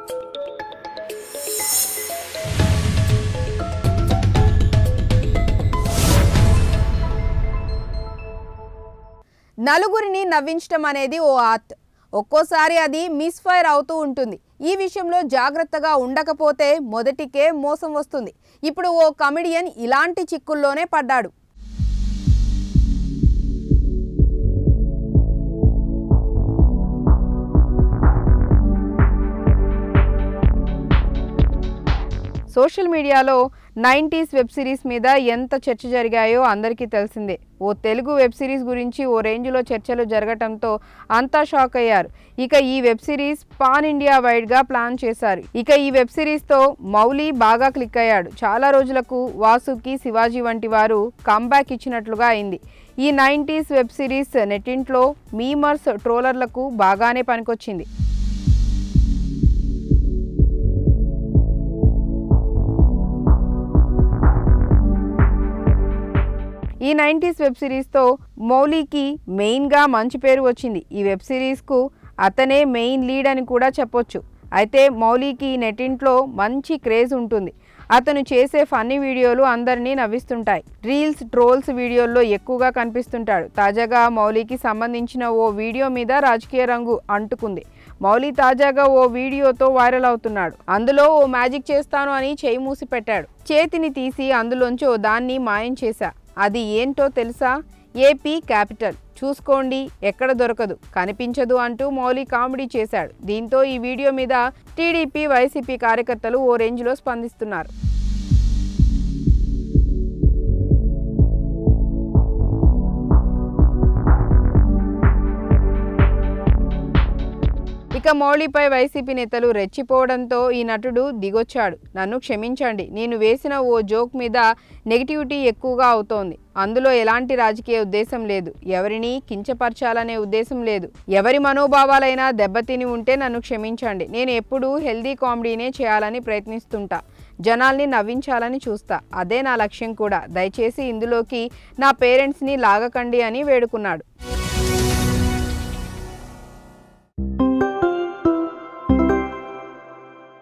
నలుగురిని నవ్వించడం అనేది ఓ ఆర్ట్ ఒక్కోసారి అది మిస్ఫైర్ అవుతూ ఉంటుంది ఈ విషయంలో జాగ్రత్తగా ఉండకపోతే మొదటికే మోసం వస్తుంది ఇప్పుడు ఓ కమెడియన్ ఇలాంటి చిక్కుల్లోనే పడ్డాడు సోషల్ మీడియాలో నైంటీస్ వెబ్ సిరీస్ మీద ఎంత చర్చ జరిగాయో అందరికీ తెలిసిందే ఓ తెలుగు వెబ్ సిరీస్ గురించి ఓ రేంజ్లో చర్చలు జరగటంతో అంతా షాక్ అయ్యారు ఇక ఈ వెబ్ సిరీస్ పాన్ ఇండియా వైడ్గా ప్లాన్ చేశారు ఇక ఈ వెబ్ సిరీస్తో మౌలి బాగా క్లిక్ అయ్యాడు చాలా రోజులకు వాసుకి శివాజీ వంటి వారు కంబ్యాక్ ఇచ్చినట్లుగా అయింది ఈ నైంటీస్ వెబ్ సిరీస్ నెట్టింట్లో మీమర్స్ ట్రోలర్లకు బాగానే పనికొచ్చింది ఈ నైంటీస్ వెబ్ సిరీస్తో మౌలికి మెయిన్గా మంచి పేరు వచ్చింది ఈ వెబ్ సిరీస్కు అతనే మెయిన్ లీడ్ అని కూడా చెప్పొచ్చు అయితే మౌలికి నెటింట్లో మంచి క్రేజ్ ఉంటుంది అతను చేసే ఫన్నీ వీడియోలు అందరినీ నవ్విస్తుంటాయి రీల్స్ ట్రోల్స్ వీడియోల్లో ఎక్కువగా కనిపిస్తుంటాడు తాజాగా మౌలికి సంబంధించిన ఓ వీడియో మీద రాజకీయ రంగు అంటుకుంది మౌలి తాజాగా ఓ వీడియోతో వైరల్ అవుతున్నాడు అందులో ఓ మ్యాజిక్ చేస్తాను అని చేయి మూసి పెట్టాడు చేతిని తీసి అందులోంచి ఓ దాన్ని మాయం చేశా అది ఏంటో తెలుసా ఏపీ క్యాపిటల్ చూసుకోండి ఎక్కడ దొరకదు కనిపించదు అంటూ మౌలి కామెడీ చేశాడు దీంతో ఈ వీడియో మీద టీడీపీ వైసీపీ కార్యకర్తలు ఓ రేంజ్లో స్పందిస్తున్నారు ఇక మౌళిపై వైసీపీ నేతలు రెచ్చిపోవడంతో ఈ నటుడు దిగొచ్చాడు నన్ను క్షమించండి నేను వేసిన ఓ జోక్ మీద నెగిటివిటీ ఎక్కువగా అవుతోంది అందులో ఎలాంటి రాజకీయ ఉద్దేశం లేదు ఎవరిని కించపరచాలనే ఉద్దేశం లేదు ఎవరి మనోభావాలైనా దెబ్బతిని ఉంటే నన్ను క్షమించండి నేను ఎప్పుడూ హెల్దీ కామెడీనే చేయాలని ప్రయత్నిస్తుంటా జనాల్ని నవ్వించాలని చూస్తా అదే నా లక్ష్యం కూడా దయచేసి ఇందులోకి నా పేరెంట్స్ని లాగకండి అని వేడుకున్నాడు